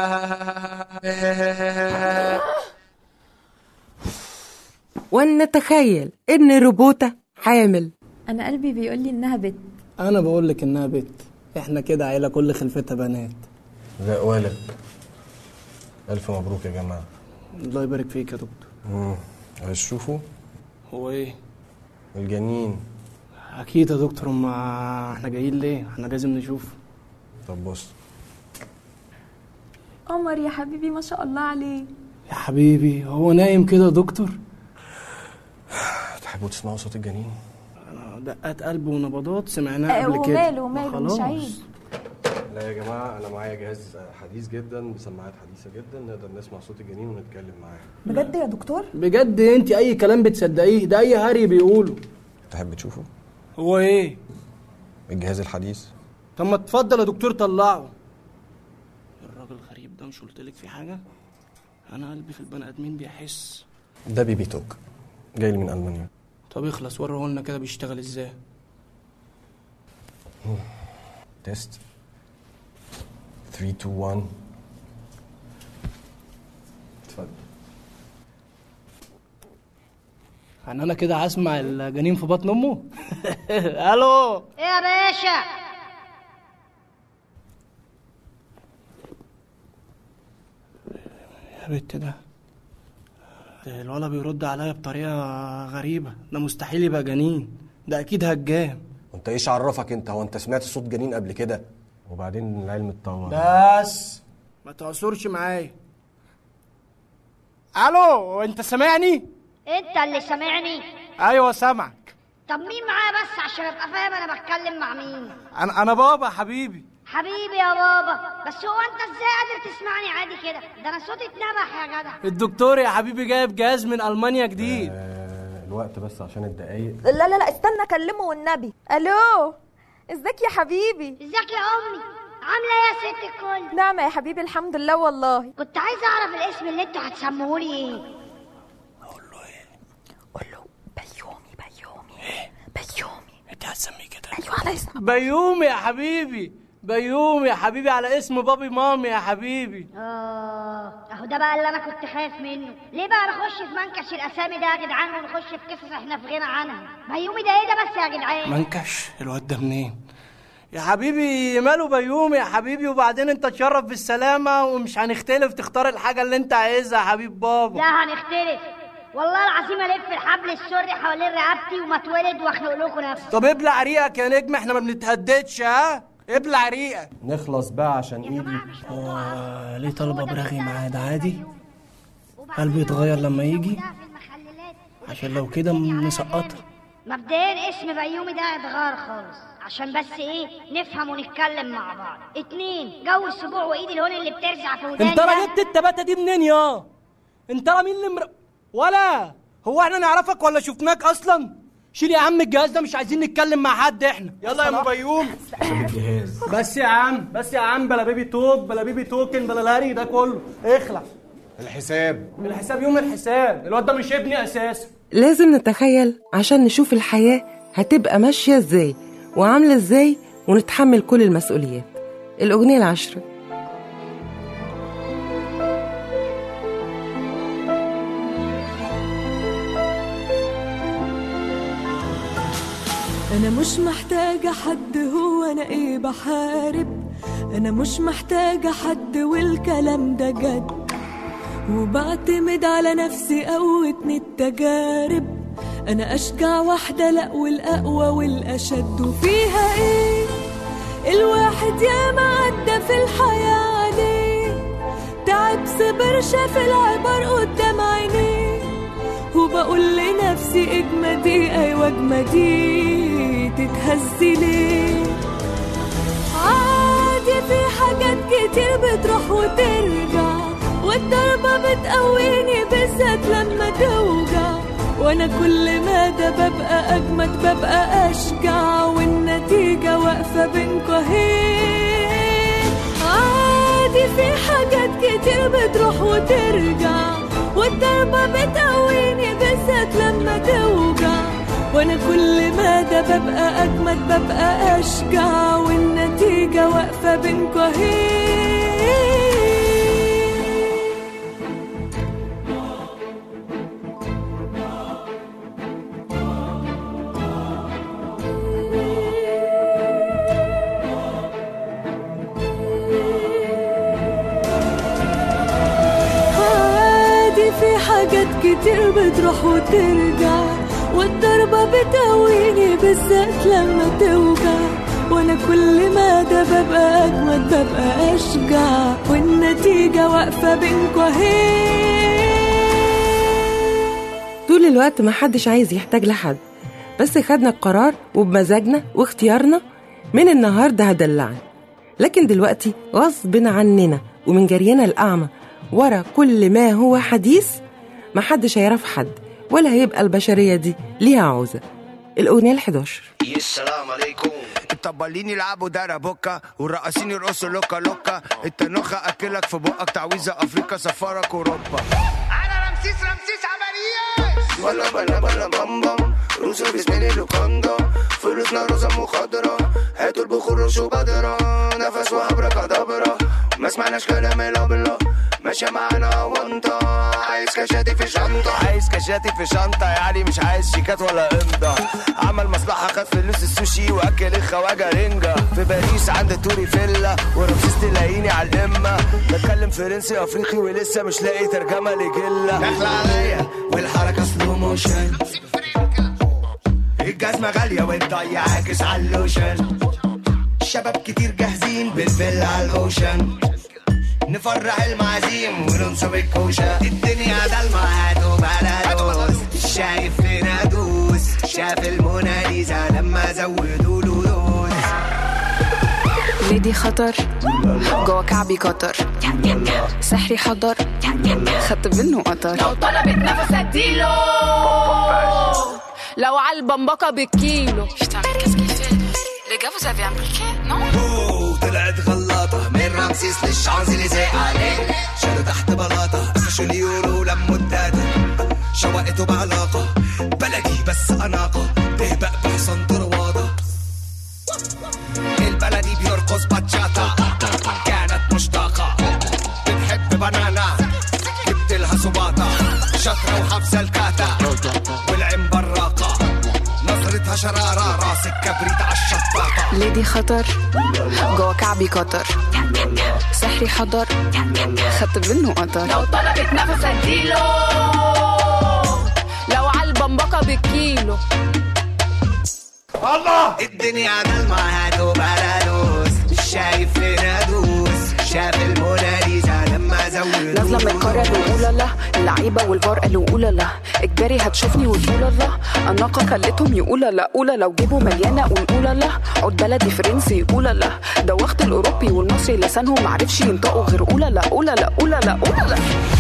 ولنتخيل ان روبوتة حامل انا قلبي بيقول لي انها بت انا بقول لك انها بنت احنا كده عيله كل خلفتها بنات لا ولد ألف مبروك يا جماعة الله يبارك فيك يا دكتور مم. عايز تشوفوا هو ايه الجنين اكيد يا دكتور ما احنا جايين ليه احنا لازم نشوف طب بص قمر يا حبيبي ما شاء الله عليه يا حبيبي هو نايم كده يا دكتور تحبوا تسمعوا صوت الجنين دقات قلب ونبضات سمعناها آه، قبل كده وماله وماله خلاص. مش عيب لا يا جماعة أنا معايا جهاز حديث جدا بسماعات حديثة جدا نقدر نسمع صوت الجنين ونتكلم معاه بجد يا دكتور بجد انت اي كلام بتصدقيه ده اي هري بيقوله تحب تشوفه هو ايه الجهاز الحديث طب ما اتفضل يا دكتور طلعه الراجل الغريب ده مش قلتلك في حاجة أنا قلبي في البني آدمين بيحس ده بيبي توك جاي لي من المانيا طب اخلص وريه لنا كده بيشتغل ازاي تيست 3 2 1 اتفضل يعني أنا كده هسمع الجنين في بطن أمه ألو ايه يا باشا يا بنت ده ده الولا بيرد عليا بطريقة غريبة ده مستحيل يبقى جنين ده أكيد هجام وانت ايش عرفك انت هو انت سمعت صوت جنين قبل كده وبعدين العلم اتطور بس ما تعصرش معايا الو انت سامعني انت اللي سامعني ايوه سامعك طب مين معايا بس عشان ابقى فاهم انا بتكلم مع مين انا انا بابا حبيبي حبيبي يا بابا بس هو انت ازاي قادر تسمعني عادي كده ده انا صوتي اتنبح يا جدع الدكتور يا حبيبي جايب جهاز من المانيا جديد آه الوقت بس عشان الدقايق لا لا لا استنى اكلمه والنبي الو ازيك يا حبيبي ازيك يا امي عامله ايه يا ست الكل نعمة يا حبيبي الحمد لله والله كنت عايزه اعرف الاسم اللي انتوا هتسموهولي ايه بيومي انت هتسميه كده ايوه على اسم بيومي يا حبيبي بيومي يا حبيبي على اسم بابي مامي يا حبيبي اه اهو ده بقى اللي انا كنت خايف منه ليه بقى نخش في منكش الاسامي ده يا جدعان ونخش في قصص احنا في غنى عنها بيومي ده ايه ده بس يا جدعان منكش الواد ده منين يا حبيبي ماله بيومي يا حبيبي وبعدين انت تشرف بالسلامة ومش هنختلف تختار الحاجة اللي انت عايزها يا حبيب بابا لا هنختلف والله العظيم الف الحبل السري حوالين رقبتي وما اتولد واخنق لكم نفسي طب ابلع ريقك يا نجم احنا ما بنتهددش ها ابلع ريقك نخلص بقى عشان ايدي آه ليه طالبة براغي معاه ده عادي قلبي يتغير لما يجي عشان لو كده مسقطها مبدئيا اسم بيومي ده اتغير خالص عشان بس ايه نفهم ونتكلم مع بعض اتنين جو السبوع وايد الهون اللي بترزع في وداني انت ده. جبت التباتة دي منين يا انت مين اللي مر... ولا هو احنا نعرفك ولا شفناك اصلا شيل يا عم الجهاز ده مش عايزين نتكلم مع حد احنا يلا يا ام بيوم الجهاز بس يا عم بس يا عم بلا بيبي توك بلا بيبي توكن بلا الهري ده كله اخلع الحساب الحساب يوم الحساب الواد ده مش ابني اساسا لازم نتخيل عشان نشوف الحياة هتبقى ماشية ازاي وعاملة ازاي ونتحمل كل المسؤوليات الأغنية العشرة أنا مش محتاجة حد هو أنا إيه بحارب أنا مش محتاجة حد والكلام ده جد وبعتمد على نفسي قوتني التجارب أنا أشجع واحدة لأ والأقوى والأشد وفيها إيه الواحد ياما عدى في الحياة عليه تعب صبر شاف العبر قدام عينيه وبقول لنفسي اجمدي ايوه اجمدي تتهزي ليه عادي في حاجات كتير بتروح وترجع والضربة بتقويني بالذات لما توجع وانا كل ما ده ببقى اجمد ببقى اشجع والنتيجة واقفة بينكوا اهي عادي في حاجات كتير بتروح وترجع والضربة بتقويني بالذات لما توجع وانا كل ما ده ببقى اجمد ببقى اشجع والنتيجة واقفة بينكوا اهي عادي في حاجات كتير بتروح وترجع والضربة بتقويني بالذات لما توجع وانا كل ما ده ببقى اجمد ببقى اشجع والنتيجة واقفة بينكوا اهي طول الوقت ما حدش عايز يحتاج لحد بس خدنا القرار وبمزاجنا واختيارنا من النهاردة هدلعني لكن دلوقتي غصب عننا ومن جرينا الأعمى ورا كل ما هو حديث ما حدش هيعرف حد ولا هيبقى البشرية دي ليها عوزة الأغنية ال11 السلام عليكم الطبالين يلعبوا دارا بوكا والرقاصين يرقصوا لوكا لوكا التنوخة اكلك في بقك تعويذة افريقيا سفرك اوروبا انا رمسيس رمسيس عمليات ولا بلا بلا بام بام روسو بيسميني لوكاندا فلوسنا روزة مخضرة هاتوا البخور وشو بدرة نفس وابرا كدبرة ما سمعناش كلام الا بالله ماشية معانا وانت عايز كشاتي في شنطة عايز كشاتي في شنطة يعني مش عايز شيكات ولا امضة عمل مصلحة خد فلوس السوشي واكل الخواجة رنجة في باريس عند توري فيلا ورمسيس تلاقيني على القمة بتكلم فرنسي افريقي ولسه مش لاقي ترجمة لجلة داخلة عليا والحركة سلو موشن الجزمة غالية والضي عاكس على اللوشن شباب كتير جاهزين بالفيلا على الاوشن نفرح المعازيم وننصب الكوشة الدنيا ضلمة هاتوا بلدوس شايف فينا دوس شاف الموناليزا لما زودوا له دوس ليدي خطر جوا كعبي قطر سحري حضر خدت منه قطر لو طلبت نفس اديله لو على البمبكة بالكيلو Les gars, vous avez un briquet, non أوه، طلعت غلاطة من رمسيس للشانزليزيه عليك شالوا تحت بلاطة قفشوا اليورو لموا الداتا شوقته بعلاقة بلدي بس أناقة تهبق بحصن طروادة البلدي بيرقص باتشاتا كانت مشتاقة بتحب بنانا جبت لها صباطة شطرة وحافظة الكاتا والعين براقة نظرتها شرارة راسك كبريت عالشطاطة ليدي خطر جوا كعبي قطر سحري حضر خدت منه قطر لو طلبت نفس اديله لو على البمبكة بالكيلو الله الدنيا ضلمة هاتوا بلدوس شايف فينا دوس شاف الموناليزا لما زودوا نازله من القريه بنقول لا اللعيبه والفار قالوا قول لا اجباري هتشوفني وتقول لا اناقه خلتهم يقول لا قول لو جيبوا مليانه ونقول لا عود بلدي فرنسي يقول لا دوخت الاوروبي والمصري لسانهم معرفش ينطقوا غير قول لا قول لا قول لا قول لا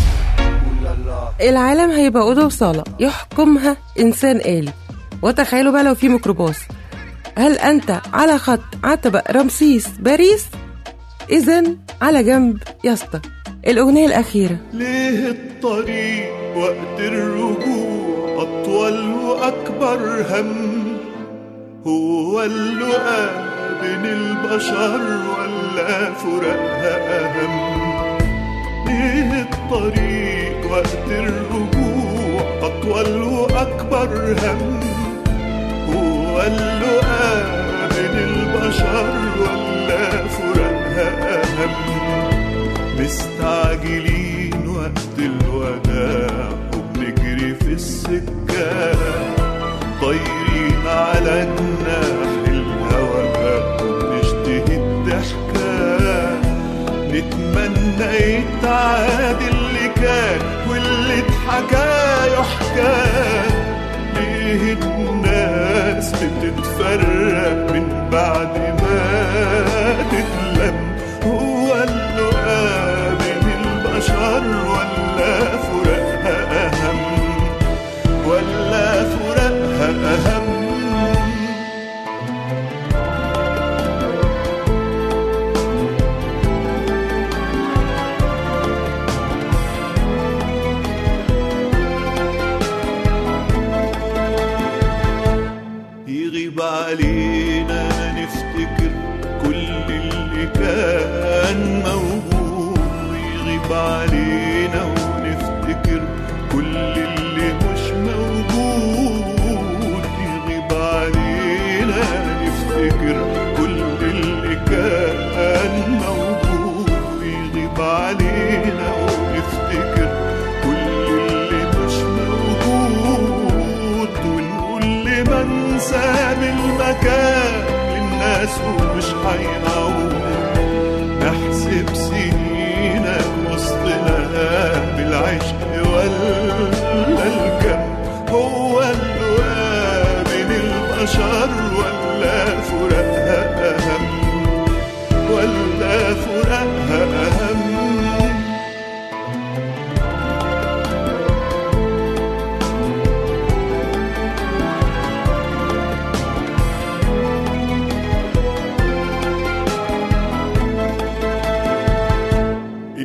العالم هيبقى أوضة وصالة يحكمها إنسان آلي وتخيلوا بقى لو في ميكروباص هل أنت على خط عتبة رمسيس باريس؟ إذا على جنب يا اسطى الأغنية الأخيرة ليه الطريق وقت الرجوع أطول وأكبر هم هو اللقاء بين البشر ولا فراقها أهم ليه الطريق وقت الرجوع أطول وأكبر هم هو اللقاء بين البشر ولا فراقها أهم مستعجلين وقت الوداع وبنجري في السكة طايرين على جناح الهوى وبنشتهي الضحكة نتمنى يتعاد اللي كان واللي اتحكى يحكى ليه الناس بتتفرق من بعد ما تتلم هو اللقاء بين البشر ولا فراقها أهم ولا فراقها أهم يغيب علينا نفتكر كل اللي كان موجود ويغيب علينا ونفتكر كل اللي مش موجود يغيب علينا نفتكر كل اللي كان موجود ويغيب علينا ونفتكر كل اللي مش موجود ونقول لمن ساب المكان للناس ومش هيعود نحسب سنينا وسطنا بالعشق ولا الكم هو اللقاء بين البشر ولا فراقها أهم ولا فراقها أهم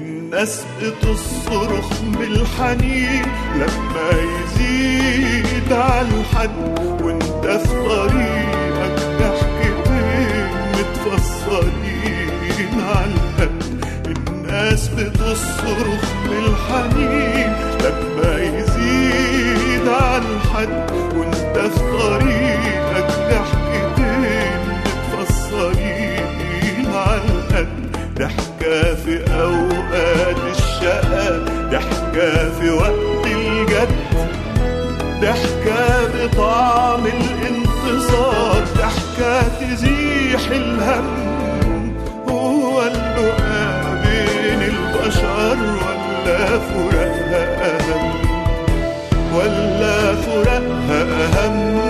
الناس بتصرخ بالحنين لما يزيد على الحد وانت في طريقك ضحكتين متفصلين على القد الناس بتصرخ بالحنين لما يزيد على الحد وانت في طريقك ضحكتين متفصلين على القد ضحكة في أوقات الشقاء ضحكة في وقت الجد ضحكة بطعم الانتصار ضحكة تزيح الهم هو اللقاء بين البشر ولا فراقها أهم ولا فراقها أهم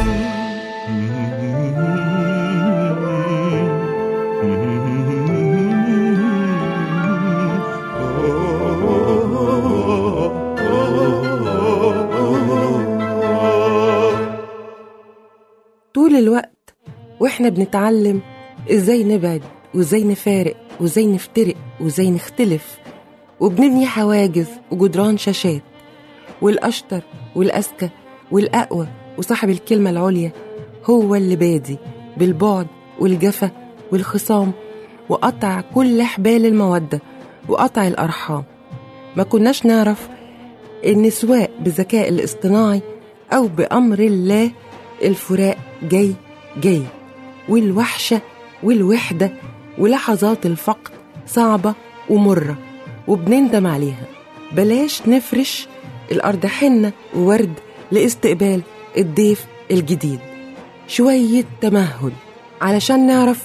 طول الوقت واحنا بنتعلم ازاي نبعد وازاي نفارق وازاي نفترق وازاي نختلف وبنبني حواجز وجدران شاشات والأشطر والأذكى والأقوى وصاحب الكلمة العليا هو اللي بادي بالبعد والجفا والخصام وقطع كل حبال المودة وقطع الأرحام ما كناش نعرف إن سواء بالذكاء الاصطناعي أو بأمر الله الفراق جاي جاي والوحشة والوحدة ولحظات الفقد صعبة ومرة وبنندم عليها بلاش نفرش الأرض حنة وورد لاستقبال الضيف الجديد شوية تمهل علشان نعرف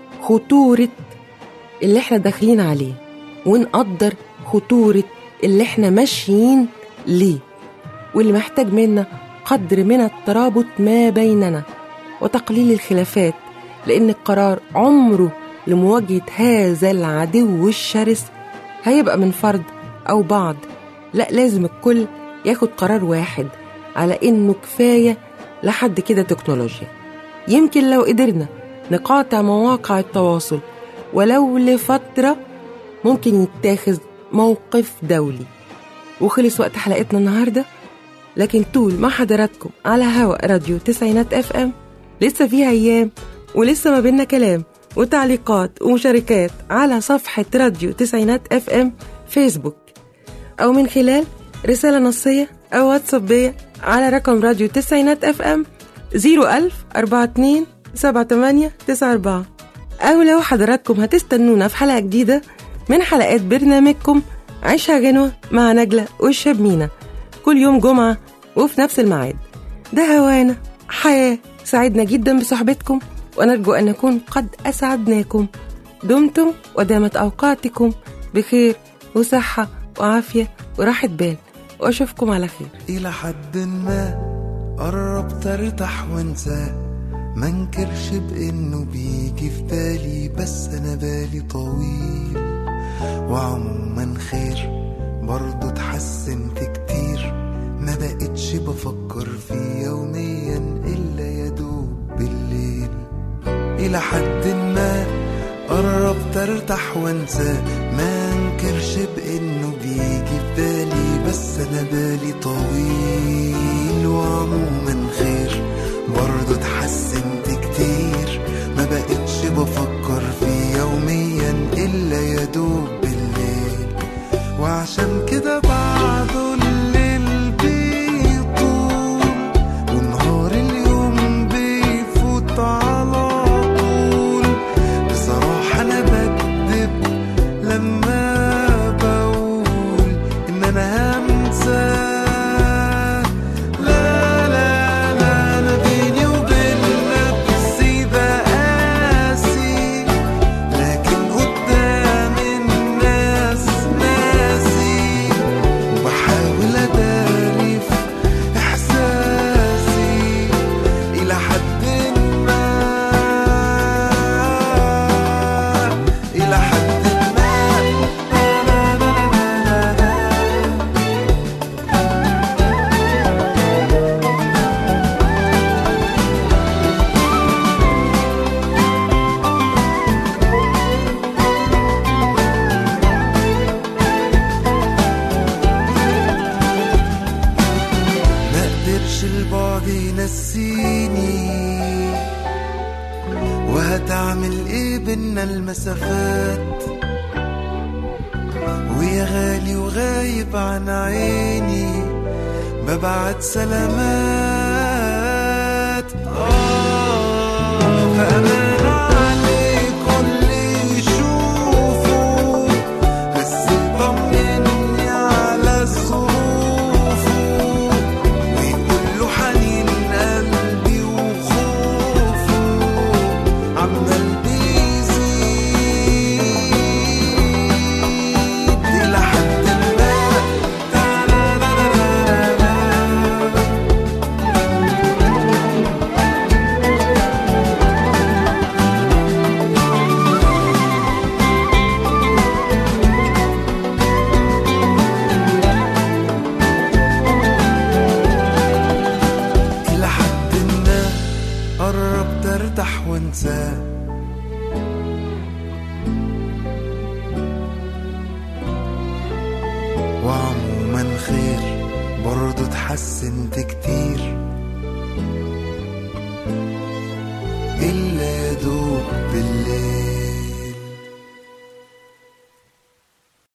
خطورة اللي احنا داخلين عليه ونقدر خطورة اللي احنا ماشيين ليه واللي محتاج منا قدر من الترابط ما بيننا وتقليل الخلافات لأن القرار عمره لمواجهة هذا العدو الشرس هيبقى من فرد أو بعض لا لازم الكل ياخد قرار واحد على إنه كفاية لحد كده تكنولوجيا يمكن لو قدرنا نقاطع مواقع التواصل ولو لفترة ممكن يتاخذ موقف دولي وخلص وقت حلقتنا النهارده لكن طول ما حضراتكم على هوا راديو تسعينات اف ام لسه فيها ايام ولسه ما بينا كلام وتعليقات ومشاركات على صفحة راديو تسعينات اف ام فيسبوك أو من خلال رسالة نصية أو واتسابية على رقم راديو تسعينات اف ام 01000 42 78 94 أو لو حضراتكم هتستنونا في حلقة جديدة من حلقات برنامجكم عيشها غنوة مع نجلة والشاب مينا كل يوم جمعة وفي نفس الميعاد ده هوانا حياة سعدنا جدا بصحبتكم ونرجو أن نكون قد أسعدناكم دمتم ودامت أوقاتكم بخير وصحة وعافية وراحة بال وأشوفكم على خير إلى حد ما قربت ارتاح وانساه ما انكرش بانه بيجي في بالي بس انا بالي طويل وعموما خير برضه اتحسنت كتير ما بقتش بفكر فيه يوميا الا يدوب بالليل الى حد ما قربت ارتاح وانساه ما انكرش بانه بيجي في بالي بس انا بالي طويل وعموما خير برضه اتحسنت كتير ما بقتش بفكر فيه يوميا الا يدوب بالليل وعشان كده بعده الليل بيطول ونهار اليوم بيفوت على طول بصراحة أنا بكذب لما بقول إن أنا هنساه لا لا لا أنا بيني وبين نفسي بقاسي لكن قدام الناس ناسي نسيني وهتعمل ايه بينا المسافات ويا غالي وغايب عن عيني ببعت سلامات آه فأمان عليك اللي يشوفه بس يطمني على ظروفه ويقول له حنين قلبي وخوفه عمال بيزيد إلى حد ما إلى حد ما قربت ارتاح وانساه وعموما خير برضه اتحسنت كتير إلا يا دوب بالليل